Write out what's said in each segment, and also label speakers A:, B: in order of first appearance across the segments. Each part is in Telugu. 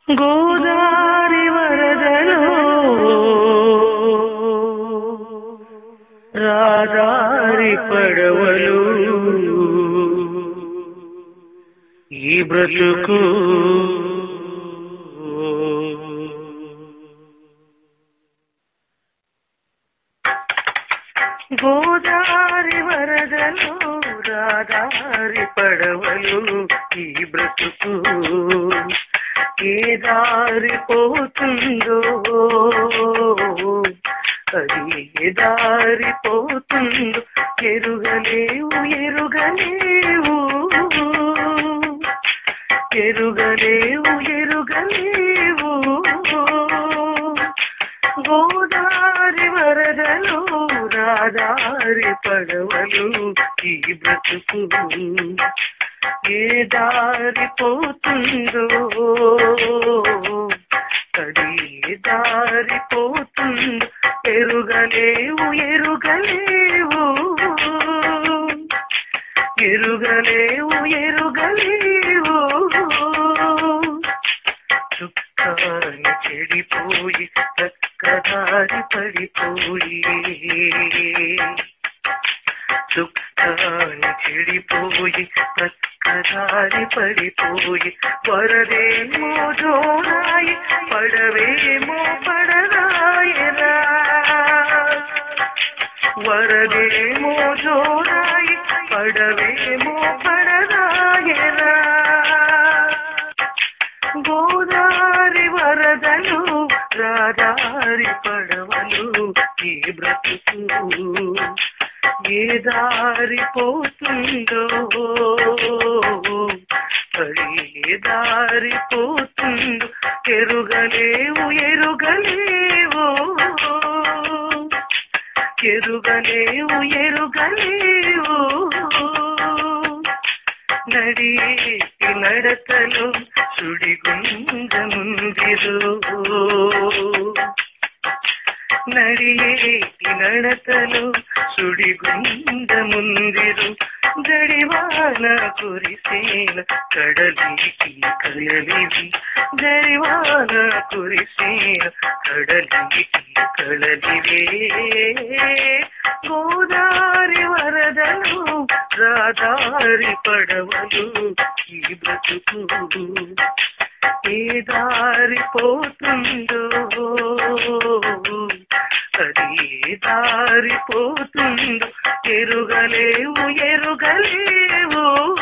A: గోదారి వరదలో రాదారి పడవలు ఈ బ్రతుకు గోదారి వరదలు రాదారి పడవలు ఈ బ్రతుకు ఏ దారి పోతుందో అది ఏ దారి పోతుందో ఎరుగలేవు ఎరుగలేవు ఎరుగలేవు ఎరుగలేవు గోదారి వరదలు రాదారి పడవలు ఈ బ్రతుకు ఏ దారి పోతుందో అది ఏ దారి పోతుందో ఎరుగలేవు ఎరుగలేవు ఎరుగలేవు ఎరుగలేవు దుఃఖాన్ని చెడిపోయి చక్కదారి పడిపోయి దుఃఖాన్ని చెడిపోయి చక్కదారి పడిపోయి వరదేమో జోరాయి పడవేమో పడరాయరా వరదేమో జోరాయి పడవేమో పడరాయరా గోదారి వరదలు రాదారి పడవలు ఈ బ్రతుకు ఏ దారి పోతుందో అది ఏ దారి పోతుందో ఎరుగలేవు ఎరుగలేవు ఎరుగలేవు ఎరుగలేవు నడియేటి నడతలు సుడిగుండముందిరు నడియేటి నడతలు సుడిగుండముందిరు జడివాన కురిసేన కడలికి కలలివి జడివాన కురిసేన కడలికి కలలివే గోదారి వరదలు రాదారి పడవలు ఈ బ్రతుకు ఏ దారి పోతుందో అది ఏ దారి పోతుందో ఎరుగలేవు ఎరుగలేవు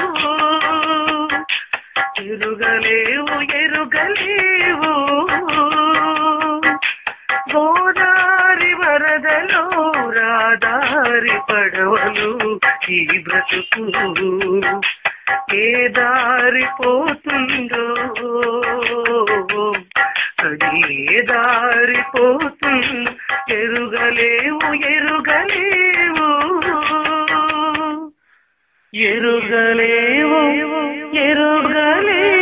A: ఎరుగలేవు ఎరుగలేవు గోదారి వరదలో రాదారి పడవలు ఈ బ్రతుకు ఏ దారి పోతుందో అది ఏ దారి పోతుందో ఎరుగలేవు ఎరుగలేవు ఎరుగలేవు ఎరుగలేవు